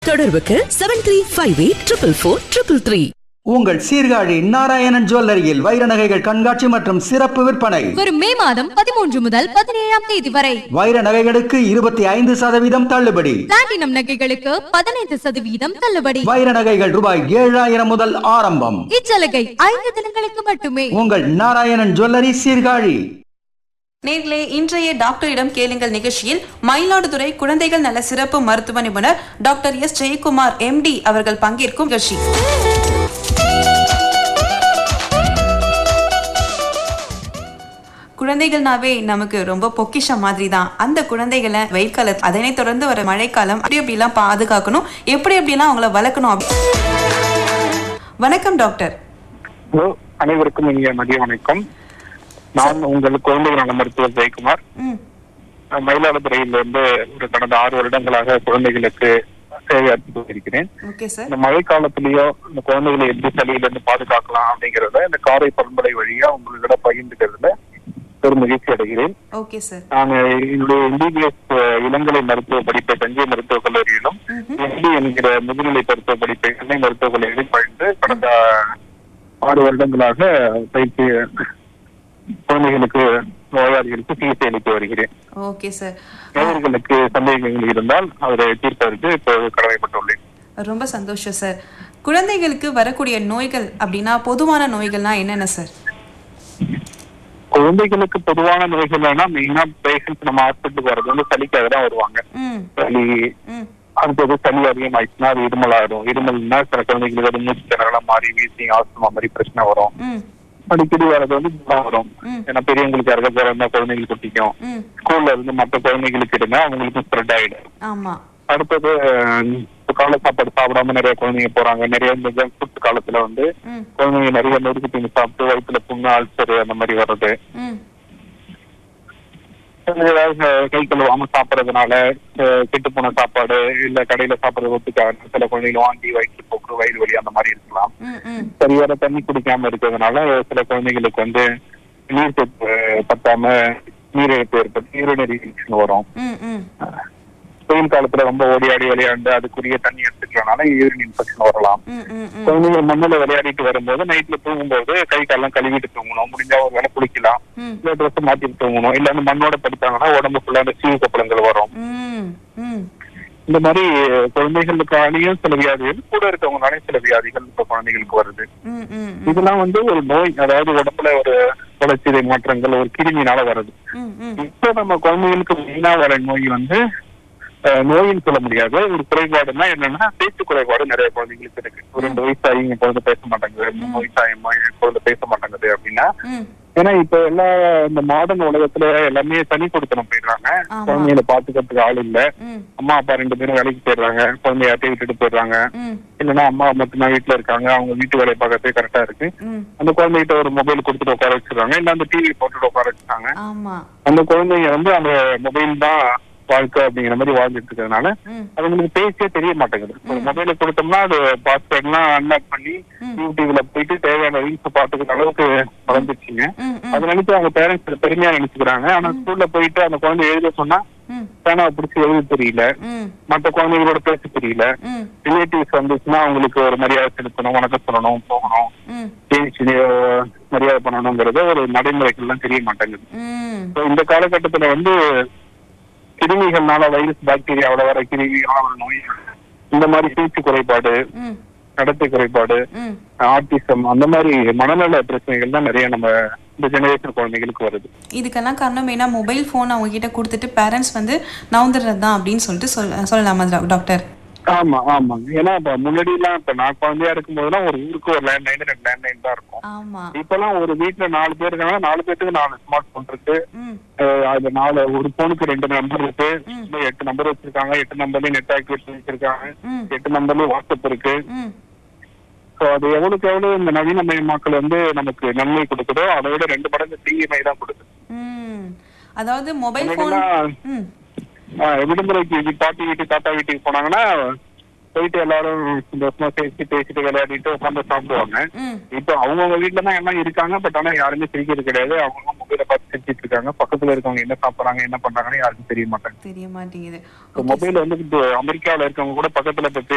தொடர்புக்கு seven three five eight triple four triple three உங்கள் சீர்காழி நாராயணன் ஜுவல்லரியில் வைர நகைகள் கண்காட்சி மற்றும் சிறப்பு விற்பனை வரும் மே மாதம் பதிமூன்று முதல் பதினேழாம் தேதி வரை வைர நகைகளுக்கு இருபத்தி ஐந்து சதவீதம் தள்ளுபடி பிளாட்டினம் நகைகளுக்கு பதினைந்து சதவீதம் தள்ளுபடி வைர நகைகள் ரூபாய் ஏழாயிரம் முதல் ஆரம்பம் இச்சலுகை ஐந்து தினங்களுக்கு மட்டுமே உங்கள் நாராயணன் ஜுவல்லரி சீர்காழி நேர்களே இன்றைய டாக்டரிடம் கேளுங்கள் நிகழ்ச்சியில் மயிலாடுதுறை குழந்தைகள் நல சிறப்பு மருத்துவ நிபுணர் டாக்டர் எஸ் ஜெயக்குமார் எம்டி அவர்கள் பங்கேற்கும் நிகழ்ச்சி குழந்தைகள்னாவே நமக்கு ரொம்ப பொக்கிஷம் மாதிரி தான் அந்த குழந்தைகளை வெயில் காலம் அதனை தொடர்ந்து வர மழைக்காலம் அப்படி எப்படிலாம் பாதுகாக்கணும் எப்படி எப்படிலாம் அவங்கள வளர்க்கணும் அப்படி வணக்கம் டாக்டர் ஹலோ அனைவருக்கும் இனிய மதிய வணக்கம் நான் உங்கள் குழந்தைகள் நல மருத்துவர் ஜெயக்குமார் ம் நான் மயிலாடுதுறையிலிருந்து ஒரு கடந்த ஆறு வருடங்களாக குழந்தைகளுக்கு சேவையாற்றி இருக்கிறேன் ஓகே சார் இந்த மழை காலத்திலேயோ இந்த குழந்தைகளை எப்படி சளியிலிருந்து பாதுகாக்கலாம் அப்படிங்கறத இந்த காரை பண்பலை வழியா உங்களோட பகிர்ந்துக்கிறதுல ஒரு மகிழ்ச்சி அடைகிறேன் ஓகே சார் நான் என்னுடைய எம்பிபிஎஸ் இளங்கலை மருத்துவ படிப்பை தஞ்சை மருத்துவக் கல்லூரியிலும் எம்பி என்கிற முதுநிலை மருத்துவ படிப்பை சென்னை மருத்துவக் கல்லூரியிலும் பயின்று கடந்த ஆறு வருடங்களாக பயிற்சி குழந்தைகளுக்கு நோயாளிகளுக்கு சிகிச்சை அளித்து வருகிறேன் ஓகே சார் நேயர்களுக்கு சந்தேகங்கள் இருந்தால் அதை தீர்ப்பதற்கு இப்போ கடமைப்பட்டுள்ளேன் ரொம்ப சந்தோஷம் சார் குழந்தைகளுக்கு வரக்கூடிய நோய்கள் அப்படின்னா பொதுவான நோய்கள்னா என்னென்ன சார் குழந்தைகளுக்கு பொதுவான நோய்கள்னா மெயினா பேஷண்ட்ஸ் நம்ம ஹாஸ்பிட்டலுக்கு வர்றது வந்து சளிக்காக தான் வருவாங்க ம் சளி ம் அடுத்தது சளி அதிகமாயிடுச்சுன்னா அது இருமல் ஆயிடும் இருமல்னா சில குழந்தைங்களுக்கு அது மூச்சு திணறலாம் மாறி வீசிங் ஆஸ்துமா மாதிரி பிரச்சனை வரும் ம் அடிக்கடி வர்றது வந்து ஜுரம் வரும் ம். ஏன்னா பெரியவங்களுக்கு யாருக்கா ஜுரம் இருந்தா குழந்தைங்களுக்கு குட்டிக்கும் ம் ஸ்கூல்ல இருந்து மற்ற குழந்தைங்களுக்கு இருந்தா அவங்களுக்கும் ஸ்ப்ரெட் ஆயிடும் ஆமா அடுத்தது அஹ், இப்ப காலை சாப்பாடு சாப்பிடாம நிறைய குழந்தைங்க போறாங்க நிறைய இந்த ஜங்க் ஃபுட் காலத்துல வந்து ம் குழந்தைங்க நிறைய நொறுக்கு தீனி சாப்பிட்டு வயிற்றுல புண்ணு அல்சர் அந்த மாதிரி வர்றது ம் ஏதாவது கை கழுவாம சாப்பிடறதுனால கெட்டு போன சாப்பாடு இல்ல கடையில சாப்பிடுறது ஒத்துக்காது சில குழந்தைங்க வாங்கி வயிற்று போக்கு வயிறு வலி அந்த மாதிரி இருக்கலாம் ம் ம் சரியான தண்ணி குடிக்காம இருக்கிறதுனால சில குழந்தைங்களுக்கு வந்து நீர் சத்து பத்தாம நீரிழப்பு ஏற்பட்டு யூரினரி இன்ஃபெக்ஷன் வரும் ம் ம் வெயில் காலத்துல ரொம்ப ஓடி ஆடி விளையாண்டு அதுக்குரிய தண்ணி எடுத்துக்கிறனால யூரின் இன்ஃபெக்ஷன் வரலாம் ம் ம் ம் குழந்தைங்க மண்ணுல விளையாடிட்டு வரும்போது நைட்ல தூங்கும்போது கை காலெல்லாம் கழுவிட்டு தூங்கணும் முடிஞ்சா ஒரு வேலை குளிக்கலாம் ம் இல்ல ட்ரெஸ் மாத்திட்டு தூங்கணும் இல்ல அந்த மண்ணோட படுத்தாங்கன்னா உடம்பு ஃபுல்லா அந்த சீவு கப்பலங்கள் வரும் ம் ம் இந்த மாதிரி குழந்தைகளுக்காலேயும் சில வியாதிகள் கூட இருக்கவங்களாலையும் சில வியாதிகள் இப்ப குழந்தைகளுக்கு வருது ம் ம் இதெல்லாம் வந்து ஒரு நோய் அதாவது உடம்புல ஒரு வளர்ச்சிதை மாற்றங்கள் ஒரு கிருமினால வருது ம் ம் இப்போ நம்ம குழந்தைகளுக்கு மெயினா வர நோய் வந்து அஹ், நோயின்னு சொல்ல முடியாது ஒரு குறைபாடுன்னா என்னன்னா பேச்சு குறைபாடு நிறைய குழந்தைங்களுக்கு இருக்கு ஒரு ரெண்டு வயசாகி என் குழந்தை பேச மாட்டேங்குது மூணு வயசாகி என் குழந்தை பேச மாட்டேங்குது அப்படின்னா ம் ஏன்னா இப்ப எல்லா இந்த மாடர்ன் உலகத்துல எல்லாமே தனி கொடுத்தனம் போயிடுறாங்க ஆமா. குழந்தைகளை பாத்துக்கிறதுக்கு ஆள் இல்ல ம் அம்மா அப்பா ரெண்டு பேரும் வேலைக்கு போயிடுறாங்க குழந்தைய யார்ட்டையும் விட்டுட்டு போயிடுறாங்க ம் இல்லைன்னா அம்மா மட்டும்தான் வீட்டுல இருக்காங்க அவங்க வீட்டு வேலையை பார்க்கறதே கரெக்டா இருக்கு ம் அந்த குழந்தைகிட்ட ஒரு மொபைல் கொடுத்துட்டு உட்கார வச்சிருக்காங்க இல்ல அந்த டிவி போட்டுட்டு உட்கார வச்சிருக்காங்க ஆமா அந்த குழந்தைங்க வந்து அந்த மொபைல் தான் வாழ்க்கை அப்படிங்கிற மாதிரி வாழ்ந்துட்டு இருக்கிறதுனால ம் அதுங்களுக்கு பேசவே தெரிய மாட்டேங்குது ஒரு மொபைல கொடுத்தோம்னா அது பாஸ்வேர்ட் எல்லாம் அன்லாக் பண்ணி ம். யூடியூப்ல போயிட்டு தேவையான ரீல்ஸ் பாத்துக்கிற அளவுக்கு வளர்ந்துச்சுங்க ம் ம் அதை நினைச்சு அவங்க பேரண்ட்ஸ் பெருமையா நினைச்சுக்கிறாங்க ஆனா ஸ்கூல்ல போயிட்டு அந்த குழந்தை எழுத சொன்னா ம் பேனாவை பிடிச்சி எழுத தெரியல ம் மற்ற குழந்தைகளோட பேச தெரியல ம் ரிலேட்டிவ்ஸ் வந்துச்சுன்னா அவங்களுக்கு ஒரு மரியாதை செலுத்தணும் வணக்கம் சொல்லணும் போகணும் ம் பேசி மரியாதை பண்ணணுங்கிறது ஒரு நடைமுறைகள்லாம் தெரிய மாட்டேங்குது ம் So, இந்த காலகட்டத்துல வந்து கிருமிகள்னால வைரஸ் பாக்டீரியாவோட வர கிருமிகளால வர நோய் இந்த மாதிரி பேச்சு குறைபாடு ம் நடத்தை குறைபாடு ம் ஆர்டிசம் அந்த மாதிரி மனநல பிரச்சனைகள் தான் நிறைய நம்ம இந்த ஜெனரேஷன் குழந்தைகளுக்கு வருது இதுக்கெல்லாம் காரணம் மெயினா மொபைல் ஃபோன் அவங்க கிட்ட கொடுத்துட்டு பேரண்ட்ஸ் வந்து நவுந்துடுறது தான் அப்படின்னு சொல்லிட்டு சொல்ல சொல்லலாமா டாக்- டாக்டர் ஆமா ஆமாங்க ஏன்னா இப்ப முன்னாடி எல்லாம் இப்ப நான் குழந்தையா இருக்கும் போதெல்லாம் ஒரு ஊருக்கு ஒரு லேண்ட்லைன் ரெண்டு லேண்ட்லைன் தான் இருக்கும் ஆமா இப்பெல்லாம் ஒரு வீட்டுல நாலு பேர் இருக்காங்கன்னா நாலு பேருக்கு நாலு ஸ்மார்ட் போன் இருக்கு ம் அஹ் அது நாலு ஒரு போனுக்கு ரெண்டு நம்பர் இருக்கு ம். இன்னும் எட்டு நம்பர் வச்சிருக்காங்க எட்டு நம்பர்லயும் நெட் ஆக்டிவேட் வச்சிருக்காங்க ம் எட்டு நம்பர்லயும் வாட்ஸ்அப் இருக்கு ம் ஸோ அது எவ்வளவுக்கு எவ்வளவு இந்த நவீனமயமாக்கல் வந்து நமக்கு நன்மை கொடுக்குதோ அதை விட ரெண்டு மடங்கு தீமை தான் கொடுக்குது ம் அதாவது மொபைல் ஃபோன் முன்னாடிலாம், ம் ஆஹ், விடுமுறைக்கு இது பாட்டி வீட்டுக்கு தாத்தா வீட்டுக்கு போனாங்கன்னா போயிட்டு எல்லாரும் சந்தோஷமா பேசி பேசிட்டு விளையாடிட்டு உட்காந்து சாப்பிடுவாங்க ம் இப்போ அவங்கவுங்க வீட்டுல தான் எல்லாம் இருக்காங்க பட் ஆனா யாருமே சிரிக்கிறது கிடையாது அவங்க மொபைல பார்த்து சிரிச்சிட்டு இருக்காங்க பக்கத்துல இருக்கவங்க என்ன சாப்பிடுறாங்க என்ன பண்றாங்கன்னு யாருக்கும் தெரிய மாட்டாங்க தெரிய மாட்டேங்குது மொபைல் வந்து இப்போ அமெரிக்காவுல இருக்கவங்க கூட பக்கத்துல இப்ப